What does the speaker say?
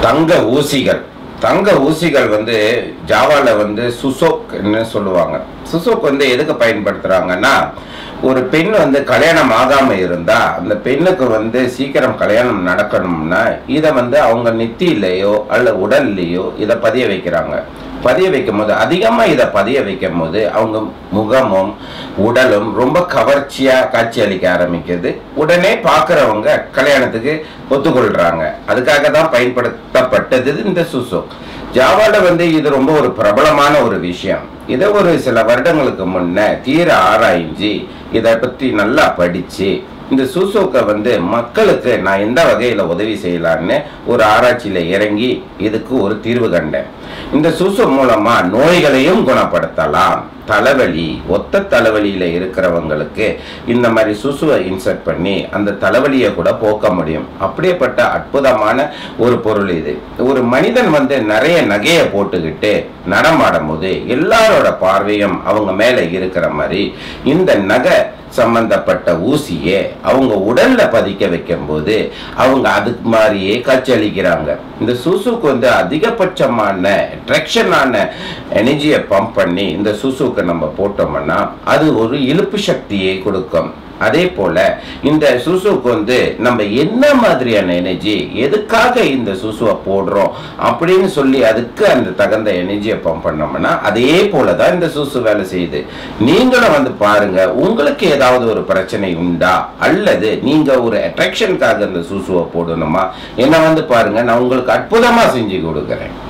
தங்க ஊசிகள் தங்க ஊசிகள் வந்து ஜாவால வந்து சுசோக் சொல்லுவாங்க சுசோக் வந்து எதுக்கு பயன்படுத்துறாங்கன்னா ஒரு பெண் வந்து கல்யாணம் ஆகாம இருந்தா அந்த பெண்ணுக்கு வந்து சீக்கிரம் கல்யாணம் நடக்கணும்னா இதை வந்து அவங்க நெத்தியிலையோ அல்ல உடல்லையோ இதை பதிய வைக்கிறாங்க பதிய வைக்கும் போது அதிகமா இதை பதிய வைக்கும் போது அவங்க முகமும் உடலும் ரொம்ப கவர்ச்சியா காட்சி அளிக்க ஆரம்பிக்குது உடனே பார்க்கறவங்க கல்யாணத்துக்கு ஒத்துக்கொள்றாங்க அதுக்காக தான் பயன்படுத்தப்பட்டது இந்த சுசு ஜாவால வந்து இது ரொம்ப ஒரு பிரபலமான ஒரு விஷயம் இதை ஒரு சில வருடங்களுக்கு முன்ன தீர ஆராய்ஞ்சு இதை பற்றி நல்லா படிச்சு இந்த சூசோக்கை வந்து மக்களுக்கு நான் எந்த வகையில் உதவி செய்யலான்னு ஒரு ஆராய்ச்சியில் இறங்கி இதுக்கு ஒரு தீர்வு கண்டேன் இந்த சூசோ மூலமா நோய்களையும் குணப்படுத்தலாம் தலைவலி ஒத்த தலைவலியில இருக்கிறவங்களுக்கு இந்த மாதிரி சுசுவை இன்சர்ட் பண்ணி அந்த தலைவலியை கூட போக்க முடியும் அப்படியேப்பட்ட அற்புதமான ஒரு பொருள் இது ஒரு மனிதன் வந்து நிறைய நகையை போட்டுக்கிட்டு நடமாடும் போது எல்லாரோட பார்வையும் அவங்க மேல இருக்கிற மாதிரி இந்த நகை சம்பந்தப்பட்ட ஊசியை அவங்க உடல்ல பதிக்க வைக்கும் போது அவங்க அதுக்கு மாதிரியே காட்சியளிக்கிறாங்க இந்த சுசுக்கு வந்து அதிகபட்சமான அட்ராக்ஷனான எனர்ஜியை பம்ப் பண்ணி இந்த சுசுக்கு நம்ம போட்டோம்னா அது ஒரு இழுப்பு சக்தியை கொடுக்கும் அதே போல இந்த சுசுக்கு வந்து நம்ம என்ன மாதிரியான எனர்ஜி எதுக்காக இந்த சுசுவை போடுறோம் அப்படின்னு சொல்லி அதுக்கு அந்த தகுந்த எனர்ஜியை பம்ப் பண்ணோம்னா அதே போல தான் இந்த சுசு வேலை செய்யுது நீங்களும் வந்து பாருங்க உங்களுக்கு ஏதாவது ஒரு பிரச்சனை உண்டா அல்லது நீங்க ஒரு அட்ராக்ஷனுக்காக இந்த சுசுவை போடணுமா என்ன வந்து பாருங்க நான் உங்களுக்கு அற்புதமா செஞ்சு கொடுக்குறேன்